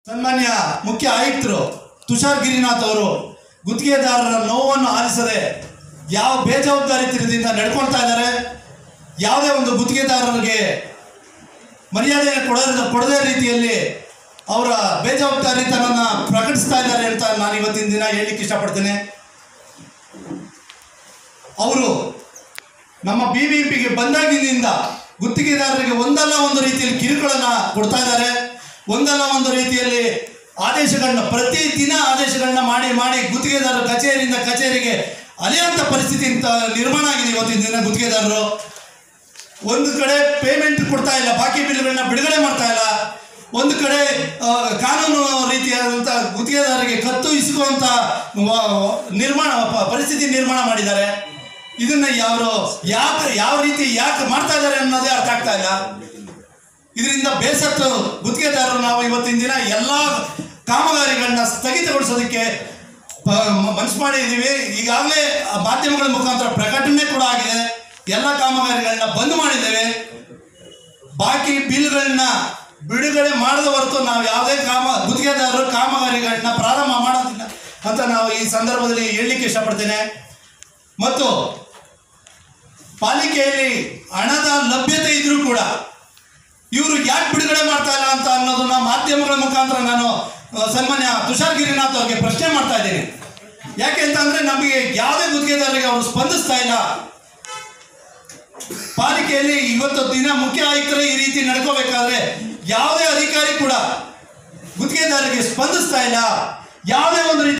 ಸನ್ಮಾನ್ಯ ಮುಖ್ಯ ಆಯುಕ್ತರು ತುಷಾರ್ ಗಿರಿನಾಥ್ ಅವರು ಗುತ್ತಿಗೆದಾರರ ನೋವನ್ನು ಆಲಿಸದೆ ಯಾವ ಬೇಜವಾಬ್ದಾರಿತನದಿಂದ ನಡ್ಕೊಳ್ತಾ ಇದ್ದಾರೆ ಯಾವುದೇ ಒಂದು ಗುತ್ತಿಗೆದಾರರಿಗೆ ಮರ್ಯಾದೆಯನ್ನು ಕೊಡದ ಕೊಡದೇ ರೀತಿಯಲ್ಲಿ ಅವರ ಬೇಜವಾಬ್ದಾರಿತನವನ್ನು ಪ್ರಕಟಿಸ್ತಾ ಇದ್ದಾರೆ ಅಂತ ನಾನು ಇವತ್ತಿನ ದಿನ ಹೇಳಲಿಕ್ಕೆ ಇಷ್ಟಪಡ್ತೇನೆ ಅವರು ನಮ್ಮ ಬಿ ಬಿ ಪಿಗೆ ಬಂದಾಗಿನಿಂದ ಗುತ್ತಿಗೆದಾರರಿಗೆ ಒಂದಲ್ಲ ಒಂದು ರೀತಿಯಲ್ಲಿ ಕಿರುಕುಳನ ಕೊಡ್ತಾ ಇದ್ದಾರೆ ಒಂದಲ್ಲ ಒಂದು ರೀತಿಯಲ್ಲಿ ಆದೇಶಗಳನ್ನ ಪ್ರತಿ ದಿನ ಆದೇಶಗಳನ್ನ ಮಾಡಿ ಮಾಡಿ ಗುತ್ತಿಗೆದಾರರ ಕಚೇರಿಯಿಂದ ಕಚೇರಿಗೆ ಅಲೆಯುವಂಥ ಪರಿಸ್ಥಿತಿ ಇಂತ ನಿರ್ಮಾಣ ಆಗಿದೆ ಇವತ್ತಿನ ದಿನ ಗುತ್ತಿಗೆದಾರರು ಒಂದು ಕಡೆ ಪೇಮೆಂಟ್ ಕೊಡ್ತಾ ಇಲ್ಲ ಬಾಕಿ ಬಿಲ್ಗಳನ್ನ ಬಿಡುಗಡೆ ಮಾಡ್ತಾ ಇಲ್ಲ ಒಂದು ಕಡೆ ಆ, ಕಾನೂನು ರೀತಿಯಾದಂಥ ಗುತ್ತಿಗೆದಾರರಿಗೆ ಕತ್ತು ಇಸುಕುವಂಥ ವ- ನಿರ್ಮಾಣ ಪ- ಪರಿಸ್ಥಿತಿ ನಿರ್ಮಾಣ ಮಾಡಿದ್ದಾರೆ ಇದನ್ನ ಯಾರು ಯಾಕೆ ಯಾವ ರೀತಿ ಯಾಕೆ ಮಾಡ್ತಾ ಇದ್ದಾರೆ ಅನ್ನೋದೇ ಅರ್ಥ ಆಗ್ತಾ ಇಲ್ಲ ಇದರಿಂದ ಬೇಸತ್ತು ಗುತ್ತಿಗೆದಾರರು ನಾವು ಇವತ್ತಿನ ದಿನ ಎಲ್ಲ ಕಾಮಗಾರಿಗಳನ್ನ ಸ್ಥಗಿತಗೊಳಿಸೋದಕ್ಕೆ ಪ- ಮ- ಮನಸ್ಸು ಮಾಡಿದ್ದೀವಿ ಈಗಾಗಲೇ ಆ ಮಾಧ್ಯಮಗಳ ಮುಖಾಂತರ ಪ್ರಕಟಣೆ ಕೂಡ ಆಗಿದೆ ಎಲ್ಲ ಕಾಮಗಾರಿಗಳನ್ನ ಬಂದ್ ಮಾಡಿದ್ದೇವೆ ಬಾಕಿ ಬಿಲ್ಗಳನ್ನ ಬಿಡುಗಡೆ ಮಾಡದ ಹೊರತು ನಾವು ಯಾವುದೇ ಕಾಮ ಗುತ್ತಿಗೆದಾರರು ಕಾಮಗಾರಿಗಳನ್ನ ಪ್ರಾರಂಭ ಮಾಡೋದಿಲ್ಲ ಅಂತ ನಾವು ಈ ಸಂದರ್ಭದಲ್ಲಿ ಹೇಳಲಿಕ್ಕೆ ಇಷ್ಟಪಡ್ತೇನೆ ಮತ್ತು ಪಾಲಿಕೆಯಲ್ಲಿ ಹಣದ ಲಭ್ಯತೆ ಇದ್ರೂ ಕೂಡ ಇವರು ಯಾಕೆ ಬಿಡುಗಡೆ ಮಾಡ್ತಾ ಇಲ್ಲ ಅಂತ ಅನ್ನೋದನ್ನ ಮಾಧ್ಯಮಗಳ ಮುಖಾಂತರ ನಾನು ಆ, ಸನ್ಮಾನ್ಯ ತುಷಾರ್ ಗಿರಿನಾಥ್ ಅವರಿಗೆ ಪ್ರಶ್ನೆ ಮಾಡ್ತಾ ಇದ್ದೀನಿ ಯಾಕೆ ಅಂತಂದ್ರೆ ನಮಗೆ ಯಾವುದೇ ಗುತ್ತಿಗೆದಾರರಿಗೆ ಅವರು ಸ್ಪಂದಿಸ್ತಾ ಇಲ್ಲ ಪಾಲಿಕೆಯಲ್ಲಿ ಇವತ್ತು ದಿನ ಮುಖ್ಯ ಆಯುಕ್ತರೇ ಈ ರೀತಿ ನಡ್ಕೋಬೇಕಾದ್ರೆ ಯಾವುದೇ ಅಧಿಕಾರಿ ಕೂಡ ಗುತ್ತಿಗೆದಾರರಿಗೆ ಸ್ಪಂದಿಸ್ತಾ ಇಲ್ಲ ಯಾವುದೇ ಒಂದು ರೀತಿ